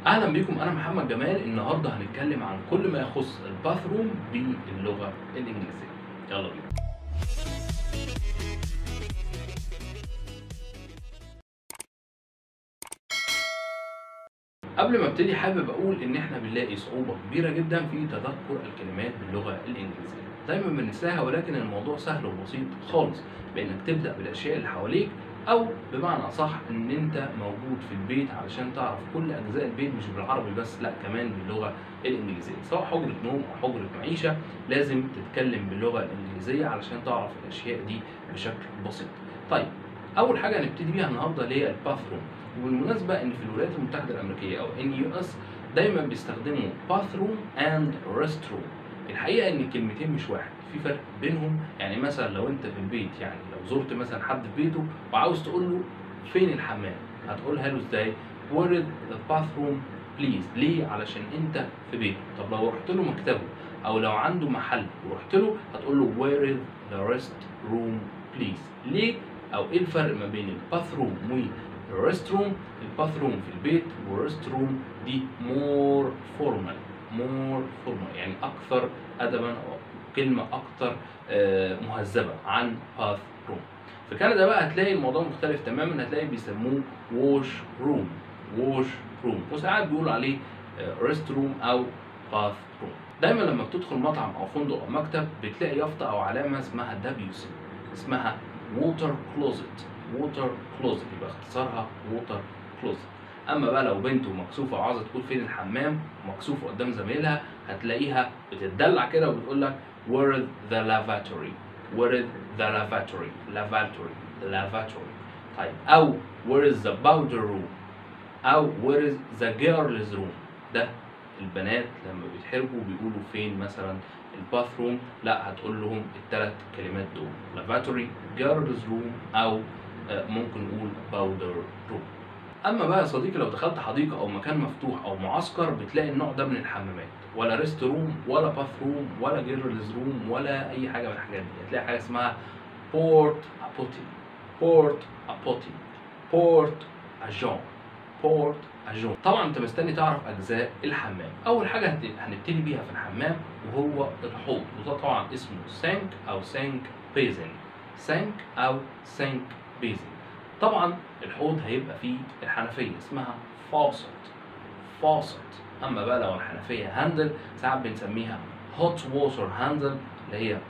اهلا بيكم انا محمد جمال النهارده هنتكلم عن كل ما يخص الباثروم باللغه الانجليزيه يلا بينا قبل ما ابتدي حابب اقول ان احنا بنلاقي صعوبه كبيره جدا في تذكر الكلمات باللغه الانجليزيه دايما بننساها ولكن الموضوع سهل وبسيط خالص بانك تبدا بالاشياء اللي حواليك او بمعنى اصح ان انت موجود في البيت علشان تعرف كل اجزاء البيت مش بالعربي بس لا كمان باللغه الانجليزيه سواء حجره نوم او حجره معيشه لازم تتكلم باللغه الانجليزيه علشان تعرف الاشياء دي بشكل بسيط طيب اول حاجه هنبتدي بيها النهارده اللي هي الباثروم وبالمناسبه ان في الولايات المتحده الامريكيه او ان يو اس دايما بيستخدموا باثروم اند ريستروم الحقيقه ان الكلمتين مش واحد في فرق بينهم يعني مثلا لو انت في البيت يعني لو زرت مثلا حد في بيته وعاوز تقول له فين الحمام هتقولها له ازاي where is the bathroom please ليه علشان انت في بيته طب لو رحت له مكتبه او لو عنده محل ورحت له هتقول له where is the rest room please ليه او ايه الفرق ما بين الباثروم والريست روم الباثروم في البيت والريست روم دي مور فورمال مور فورمال يعني اكثر ادبا او كلمه اكثر آه، مهذبه عن باث روم في كندا بقى هتلاقي الموضوع مختلف تماما هتلاقي بيسموه ووش روم ووش روم وساعات بيقولوا عليه ريست روم او باث روم دايما لما بتدخل مطعم او فندق او مكتب بتلاقي يافطه او علامه اسمها دبليو سي اسمها ووتر كلوزت ووتر كلوزت يبقى اختصارها ووتر كلوزت اما بقى لو بنت ومكسوفه وعاوزه تقول فين الحمام ومكسوفه قدام زمايلها هتلاقيها بتتدلع كده وبتقول لك where is the lavatory where is the lavatory lavatory lavatory طيب او where is the powder room او where is the girls room ده البنات لما بيتحرجوا بيقولوا فين مثلا الباثروم لا هتقول لهم الثلاث كلمات دول lavatory girls room او آه، ممكن نقول powder room اما بقى يا صديقي لو دخلت حديقه او مكان مفتوح او معسكر بتلاقي النوع ده من الحمامات ولا ريست روم ولا باث روم ولا جيرلز روم ولا اي حاجه من الحاجات دي هتلاقي حاجه اسمها بورت ابوتي بورت ابوتي بورت اجون بورت اجون طبعا انت مستني تعرف اجزاء الحمام اول حاجه هت- هنبتدي بيها في الحمام وهو الحوض وده طبعا اسمه سانك او سانك بيزن سانك او سانك بيزن طبعا الحوض هيبقى فيه الحنفيه اسمها فاوسط فاوسط اما بقى لو الحنفيه هاندل ساعات بنسميها هوت ووتر هاندل اللي هي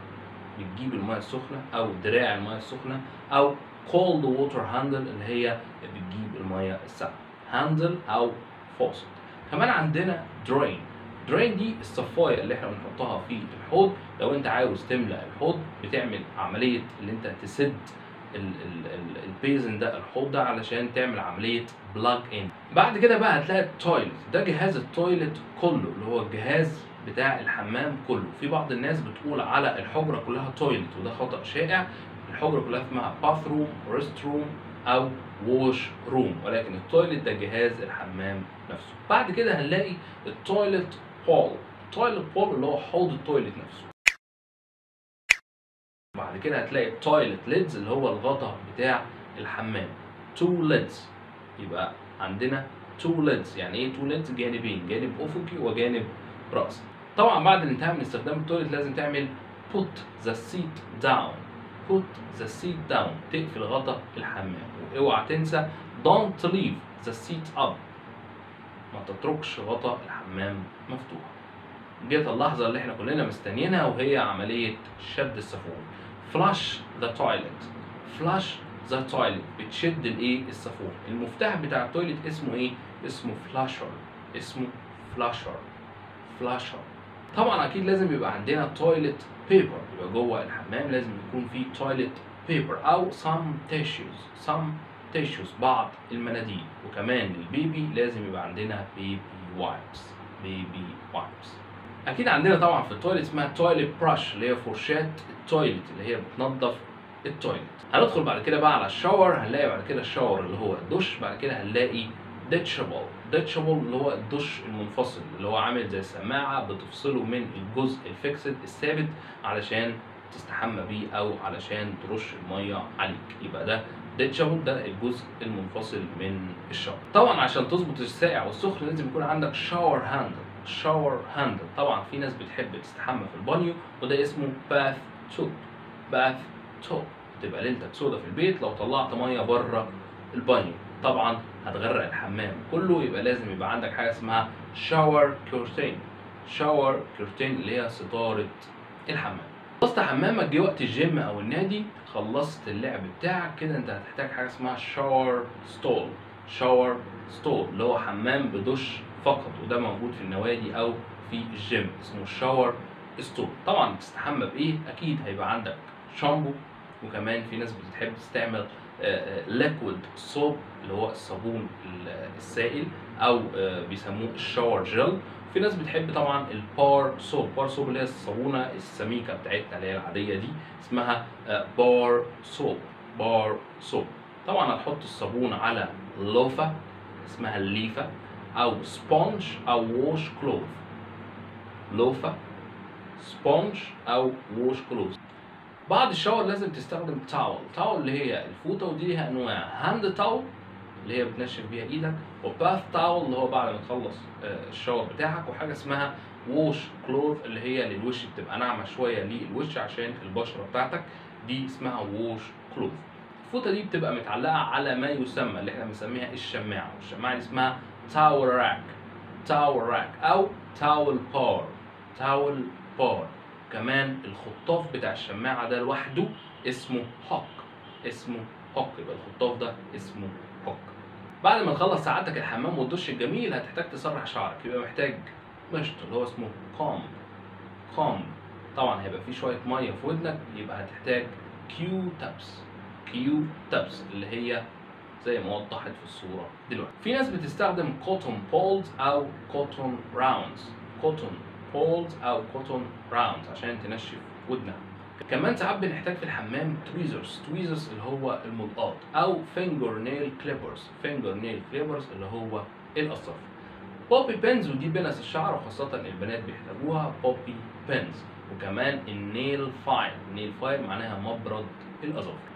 بتجيب الميه السخنه او دراع الميه السخنه او كولد ووتر هاندل اللي هي بتجيب الميه الساقعه هاندل او فاوسط كمان عندنا درين درين دي الصفايه اللي احنا بنحطها في الحوض لو انت عاوز تملى الحوض بتعمل عمليه اللي انت تسد ال- ال- ال- البيزن ده الحوض ده علشان تعمل عمليه بلاج ان بعد كده بقى هتلاقي التويلت ده جهاز التويلت كله اللي هو الجهاز بتاع الحمام كله في بعض الناس بتقول على الحجره كلها تويلت وده خطا شائع الحجره كلها اسمها باثروم ريست روم او ووش روم ولكن التويلت ده جهاز الحمام نفسه بعد كده هنلاقي التويلت بول التويلت بول اللي هو حوض التويلت نفسه بعد كده هتلاقي التويلت ليدز اللي هو الغطا بتاع الحمام تو ليدز يبقى عندنا تو ليدز يعني ايه تو ليدز جانبين جانب افقي وجانب راسي طبعا بعد الانتهاء من استخدام التويلت لازم تعمل put the seat down put the seat down تقفل غطا الحمام واوعى تنسى don't leave the seat up ما تتركش غطا الحمام مفتوح جت اللحظة اللي احنا كلنا مستنيينها وهي عملية شد السافون فلاش ذا تويلت فلاش ذا تويلت بتشد الايه السافون المفتاح بتاع التويلت اسمه ايه اسمه فلاشر اسمه فلاشر فلاشر طبعا اكيد لازم يبقى عندنا تويلت بيبر يبقى جوه الحمام لازم يكون في تويلت بيبر او some tissues some tissues بعض المناديل وكمان للبيبي لازم يبقى عندنا بيبي وايبس بيبي وايبس اكيد عندنا طبعا في التويلت اسمها تويلت براش اللي هي فرشاه التويلت اللي هي بتنظف التويلت هندخل بعد كده بقى على الشاور هنلاقي بعد كده الشاور اللي هو الدش بعد كده هنلاقي ديتشابل ديتشابل اللي هو الدش المنفصل اللي هو عامل زي سماعه بتفصله من الجزء الفيكسد الثابت علشان تستحمى بيه او علشان ترش الميه عليك يبقى ده ديتشابل ده الجزء المنفصل من الشاور طبعا عشان تظبط الساقع والسخن لازم يكون عندك شاور هاندل شاور هاندل طبعا في ناس بتحب تستحمى في البانيو وده اسمه باث توب باث توب تبقى ليلتك سودا في البيت لو طلعت ميه بره البانيو طبعا هتغرق الحمام كله يبقى لازم يبقى عندك حاجه اسمها شاور كورتين شاور كورتين اللي هي ستاره الحمام خلصت حمامك جه وقت الجيم او النادي خلصت اللعب بتاعك كده انت هتحتاج حاجه اسمها شاور ستول شاور ستول اللي هو حمام بدش فقط وده موجود في النوادي او في الجيم اسمه شاور ستول طبعا تستحمى بايه اكيد هيبقى عندك شامبو وكمان في ناس بتحب تستعمل ليكويد صوب اللي هو الصابون ال- السائل او آه، بيسموه الشاور جل في ناس بتحب طبعا البار صوب بار صوب اللي هي الصابونه السميكه بتاعتنا اللي هي العاديه دي اسمها آه، بار صوب بار صوب طبعا هتحط الصابون على لوفه اسمها الليفه او سبونج او ووش كلوث لوفه سبونج او ووش كلوث بعد الشاور لازم تستخدم تاول تاول اللي هي الفوطه ودي ليها انواع هاند تاول اللي هي بتنشف بيها ايدك وباث تاول اللي هو بعد ما تخلص آه، الشاور بتاعك وحاجه اسمها ووش كلوث اللي هي للوش بتبقى ناعمه شويه للوش عشان البشره بتاعتك دي اسمها ووش كلوث الفوطه دي بتبقى متعلقه على ما يسمى اللي احنا بنسميها الشماعه والشماعه دي اسمها تاول راك تاول راك او تاول بار تاول بار كمان الخطاف بتاع الشماعه ده لوحده اسمه هوك اسمه هوك يبقى الخطاف ده اسمه هوك بعد ما تخلص ساعتك الحمام والدش الجميل هتحتاج تسرح شعرك يبقى محتاج مشط اللي هو اسمه كومب كومب طبعا هيبقى فيه شويه ميه في ودنك يبقى هتحتاج كيو تابس كيو تابس اللي هي زي ما وضحت في الصوره دلوقتي في ناس بتستخدم كوتون بولز او كوتون راوندز كوتون بولز او كوتون راوندز عشان تنشف ودنك كمان ساعات بنحتاج في الحمام تويزرز تويزرز اللي هو الملقاط او فينجر نيل كليبرز فينجر نيل كليبرز اللي هو القصاف بوبي بينز ودي بنس الشعر وخاصة البنات بيحتاجوها بوبي بينز وكمان النيل فايل النيل فايل معناها مبرد الأظافر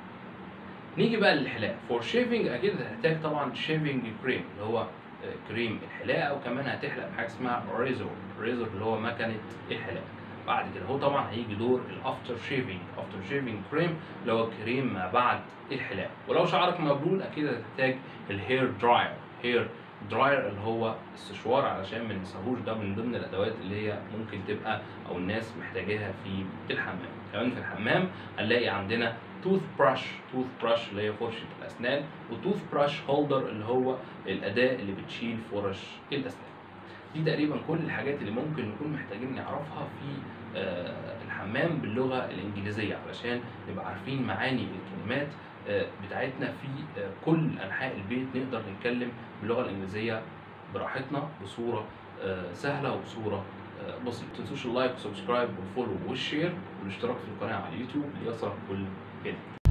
نيجي بقى للحلاقة فور شيفنج أكيد هتحتاج طبعا شيفنج كريم اللي هو آه، كريم الحلاقة وكمان هتحلق بحاجة اسمها ريزور ريزور اللي هو مكنة الحلاقة بعد كده هو طبعا هيجي دور الافتر شيفنج افتر شيفنج كريم اللي هو كريم ما بعد الحلاقه ولو شعرك مبلول اكيد هتحتاج الهير دراير هير دراير اللي هو السشوار علشان ما ننساهوش ده من ضمن الادوات اللي هي ممكن تبقى او الناس محتاجاها في الحمام كمان في الحمام هنلاقي عندنا توث براش توث براش اللي هي فرشه الاسنان وتوث براش هولدر اللي هو الاداه اللي بتشيل فرش الاسنان دي تقريبا كل الحاجات اللي ممكن نكون محتاجين نعرفها في آه، الحمام باللغه الانجليزيه علشان نبقى عارفين معاني الكلمات آه، بتاعتنا في آه، كل انحاء البيت نقدر نتكلم باللغه الانجليزيه براحتنا بصوره آه، سهله وبصوره آه، بسيطه ما تنسوش اللايك والسبسكرايب والفولو والشير والاشتراك في القناه على اليوتيوب ليصلك كل جديد